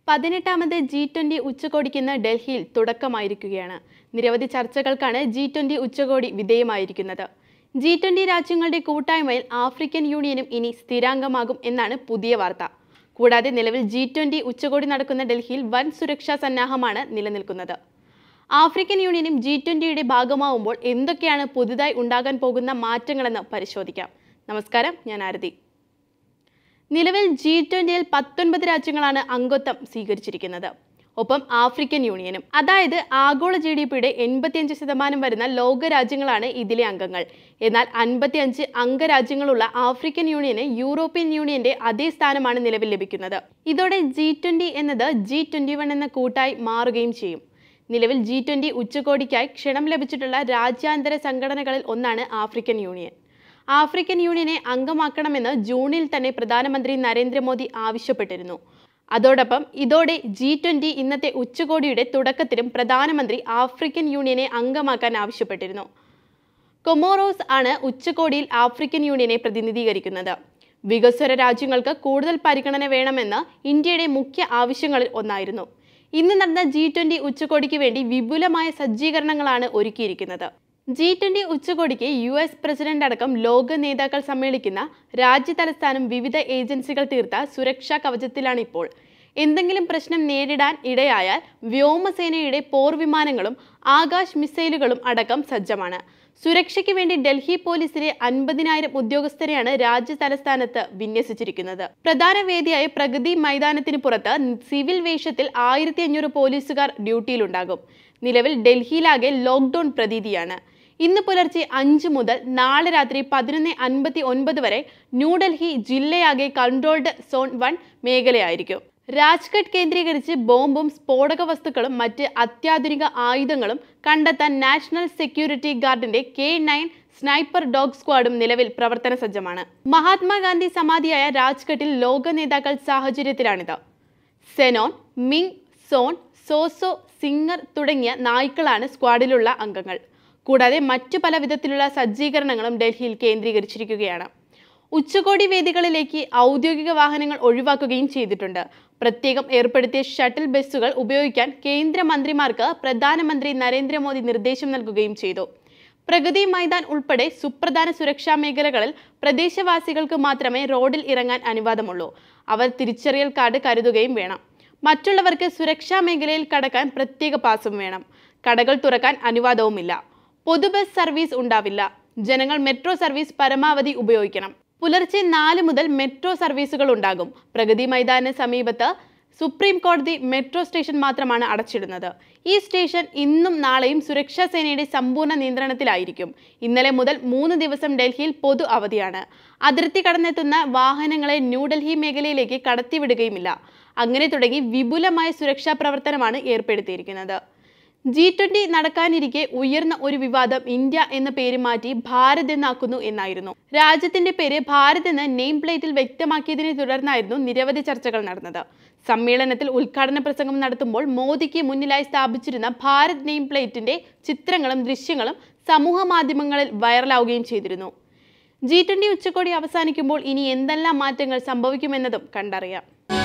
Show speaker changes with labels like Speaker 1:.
Speaker 1: പതിനെട്ടാമത് G twenty ഉച്ചകോടിക്ക് ഡൽഹിയിൽ തുടക്കമായിരിക്കുകയാണ് നിരവധി ചർച്ചകൾക്കാണ് ജി ട്വന്റി ഉച്ചകോടി വിധേയമായിരിക്കുന്നത് ജി ട്വന്റി രാജ്യങ്ങളുടെ കൂട്ടായ്മയിൽ ആഫ്രിക്കൻ യൂണിയനും ഇനി സ്ഥിരാംഗമാകും എന്നാണ് പുതിയ വാർത്ത കൂടാതെ നിലവിൽ ജി ട്വന്റി ഉച്ചകോടി നടക്കുന്ന ഡൽഹിയിൽ വൻ സുരക്ഷാ സന്നാഹമാണ് നിലനിൽക്കുന്നത് ആഫ്രിക്കൻ യൂണിയനും ജി ട്വന്റിയുടെ ഭാഗമാവുമ്പോൾ എന്തൊക്കെയാണ് പുതുതായി ഉണ്ടാകാൻ പോകുന്ന മാറ്റങ്ങളെന്ന് പരിശോധിക്കാം നമസ്കാരം ഞാൻ ആരതി നിലവിൽ ജി ട്വന്റിയിൽ പത്തൊൻപത് രാജ്യങ്ങളാണ് അംഗത്വം സ്വീകരിച്ചിരിക്കുന്നത് ഒപ്പം ആഫ്രിക്കൻ യൂണിയനും അതായത് ആഗോള ജി ഡി പിയുടെ എൺപത്തിയഞ്ച് ശതമാനം വരുന്ന ലോക രാജ്യങ്ങളാണ് ഇതിലെ അംഗങ്ങൾ എന്നാൽ അൻപത്തിയഞ്ച് അംഗരാജ്യങ്ങളുള്ള ആഫ്രിക്കൻ യൂണിയന് യൂറോപ്യൻ യൂണിയന്റെ അതേ സ്ഥാനമാണ് നിലവിൽ ലഭിക്കുന്നത് ഇതോടെ ജി ട്വന്റി എന്നത് ജി ട്വന്റി വൺ എന്ന കൂട്ടായി മാറുകയും ചെയ്യും നിലവിൽ ജി ട്വന്റി ഉച്ചകോടിക്കായി ക്ഷണം ലഭിച്ചിട്ടുള്ള രാജ്യാന്തര സംഘടനകളിൽ ഒന്നാണ് ആഫ്രിക്കൻ യൂണിയൻ ആഫ്രിക്കൻ യൂണിയനെ അംഗമാക്കണമെന്ന് ജൂണിൽ തന്നെ പ്രധാനമന്ത്രി നരേന്ദ്രമോദി ആവശ്യപ്പെട്ടിരുന്നു അതോടൊപ്പം ഇതോടെ ജി ട്വന്റി ഇന്നത്തെ ഉച്ചകോടിയുടെ തുടക്കത്തിലും പ്രധാനമന്ത്രി ആഫ്രിക്കൻ യൂണിയനെ അംഗമാക്കാൻ ആവശ്യപ്പെട്ടിരുന്നു കൊമോറോസ് ആണ് ഉച്ചകോടിയിൽ ആഫ്രിക്കൻ യൂണിയനെ പ്രതിനിധീകരിക്കുന്നത് വികസ്വര രാജ്യങ്ങൾക്ക് കൂടുതൽ പരിഗണന വേണമെന്ന് ഇന്ത്യയുടെ മുഖ്യ ആവശ്യങ്ങളിൽ ഒന്നായിരുന്നു ഇന്ന് നടന്ന ജി ട്വന്റി ഉച്ചകോടിക്ക് വേണ്ടി വിപുലമായ സജ്ജീകരണങ്ങളാണ് ഒരുക്കിയിരിക്കുന്നത് ജി ട്വന്റി ഉച്ചകോടിക്ക് യു എസ് പ്രസിഡന്റ് അടക്കം ലോക നേതാക്കൾ സമ്മേളിക്കുന്ന രാജ്യ തലസ്ഥാനം വിവിധ ഏജൻസികൾ തീർത്ത സുരക്ഷാ കവചത്തിലാണ് ഇപ്പോൾ എന്തെങ്കിലും പ്രശ്നം നേരിടാൻ ഇടയായാൽ വ്യോമസേനയുടെ പോർ വിമാനങ്ങളും ആകാശ് മിസൈലുകളും അടക്കം സജ്ജമാണ് സുരക്ഷയ്ക്ക് വേണ്ടി ഡൽഹി പോലീസിലെ അൻപതിനായിരം ഉദ്യോഗസ്ഥരെയാണ് രാജ്യ തലസ്ഥാനത്ത് വിന്യസിച്ചിരിക്കുന്നത് പ്രധാന വേദിയായ പ്രഗതി മൈതാനത്തിന് പുറത്ത് സിവിൽ വേഷത്തിൽ ആയിരത്തി അഞ്ഞൂറ് പോലീസുകാർ ഡ്യൂട്ടിയിലുണ്ടാകും നിലവിൽ ഡൽഹിയിലാകെ ലോക്ക്ഡൌൺ പ്രതീതിയാണ് ഇന്ന് പുലർച്ചെ അഞ്ച് മുതൽ നാളെ രാത്രി പതിനൊന്ന് അൻപത്തി ഒൻപത് വരെ ന്യൂഡൽഹി ജില്ലയാകെ കൺട്രോൾഡ് സോൺ വൺ മേഖലയായിരിക്കും രാജ്ഘട്ട് കേന്ദ്രീകരിച്ച് ബോംബും സ്ഫോടക വസ്തുക്കളും മറ്റ് അത്യാധുനിക ആയുധങ്ങളും കണ്ടെത്താൻ നാഷണൽ സെക്യൂരിറ്റി ഗാർഡിന്റെ കെ നയൻ സ്നൈപ്പർ ഡോഗ് സ്ക്വാഡും നിലവിൽ പ്രവർത്തന സജ്ജമാണ് മഹാത്മാഗാന്ധി സമാധിയായ രാജ്ഘട്ടിൽ ലോക നേതാക്കൾ സാഹചര്യത്തിലാണിത് സെനോൻ മിങ് സോൺ സോസോ സിംഗർ തുടങ്ങിയ നായ്ക്കളാണ് സ്ക്വാഡിലുള്ള അംഗങ്ങൾ കൂടാതെ മറ്റു പല വിധത്തിലുള്ള സജ്ജീകരണങ്ങളും ഡൽഹിയിൽ കേന്ദ്രീകരിച്ചിരിക്കുകയാണ് ഉച്ചകോടി വേദികളിലേക്ക് ഔദ്യോഗിക വാഹനങ്ങൾ ഒഴിവാക്കുകയും ചെയ്തിട്ടുണ്ട് പ്രത്യേകം ഏർപ്പെടുത്തിയ ഷട്ടിൽ ബസ്സുകൾ ഉപയോഗിക്കാൻ കേന്ദ്രമന്ത്രിമാർക്ക് പ്രധാനമന്ത്രി നരേന്ദ്രമോദി നിർദ്ദേശം നൽകുകയും ചെയ്തു പ്രഗതി മൈതാൻ ഉൾപ്പെടെ സുപ്രധാന സുരക്ഷാ മേഖലകളിൽ പ്രദേശവാസികൾക്ക് മാത്രമേ റോഡിൽ ഇറങ്ങാൻ അനുവാദമുള്ളൂ അവർ തിരിച്ചറിയൽ കാർഡ് കരുതുകയും വേണം മറ്റുള്ളവർക്ക് സുരക്ഷാ മേഖലയിൽ കടക്കാൻ പ്രത്യേക പാസും വേണം കടകൾ തുറക്കാൻ അനുവാദവുമില്ല പൊതുബസ് സർവീസ് ഉണ്ടാവില്ല ജനങ്ങൾ മെട്രോ സർവീസ് പരമാവധി ഉപയോഗിക്കണം പുലർച്ചെ നാല് മുതൽ മെട്രോ സർവീസുകൾ ഉണ്ടാകും പ്രഗതി മൈതാന് സമീപത്ത് സുപ്രീം കോടതി മെട്രോ സ്റ്റേഷൻ മാത്രമാണ് അടച്ചിടുന്നത് ഈ സ്റ്റേഷൻ ഇന്നും നാളെയും സുരക്ഷാ സേനയുടെ സമ്പൂർണ്ണ നിയന്ത്രണത്തിലായിരിക്കും ഇന്നലെ മുതൽ മൂന്ന് ദിവസം ഡൽഹിയിൽ പൊതു അവധിയാണ് അതിർത്തി കടന്നെത്തുന്ന വാഹനങ്ങളെ ന്യൂഡൽഹി മേഖലയിലേക്ക് കടത്തിവിടുകയുമില്ല അങ്ങനെ തുടങ്ങി വിപുലമായ സുരക്ഷാ പ്രവർത്തനമാണ് ഏർപ്പെടുത്തിയിരിക്കുന്നത് ജി ട്വന്റി നടക്കാനിരിക്കെ ഉയർന്ന ഒരു വിവാദം ഇന്ത്യ എന്ന പേര് മാറ്റി ഭാരത് എന്നാക്കുന്നു എന്നായിരുന്നു രാജ്യത്തിന്റെ പേര് ഭാരത് എന്ന് നെയിം പ്ലേറ്റിൽ വ്യക്തമാക്കിയതിനെ തുടർന്നായിരുന്നു നിരവധി ചർച്ചകൾ നടന്നത് സമ്മേളനത്തിൽ ഉദ്ഘാടന പ്രസംഗം നടത്തുമ്പോൾ മോദിക്ക് മുന്നിലായി സ്ഥാപിച്ചിരുന്ന ഭാരത് നെയിം പ്ലേറ്റിന്റെ ചിത്രങ്ങളും ദൃശ്യങ്ങളും സമൂഹ മാധ്യമങ്ങളിൽ വൈറലാവുകയും ചെയ്തിരുന്നു ജി ട്വന്റി ഉച്ചകോടി അവസാനിക്കുമ്പോൾ ഇനി എന്തെല്ലാം മാറ്റങ്ങൾ സംഭവിക്കുമെന്നതും കണ്ടറിയാം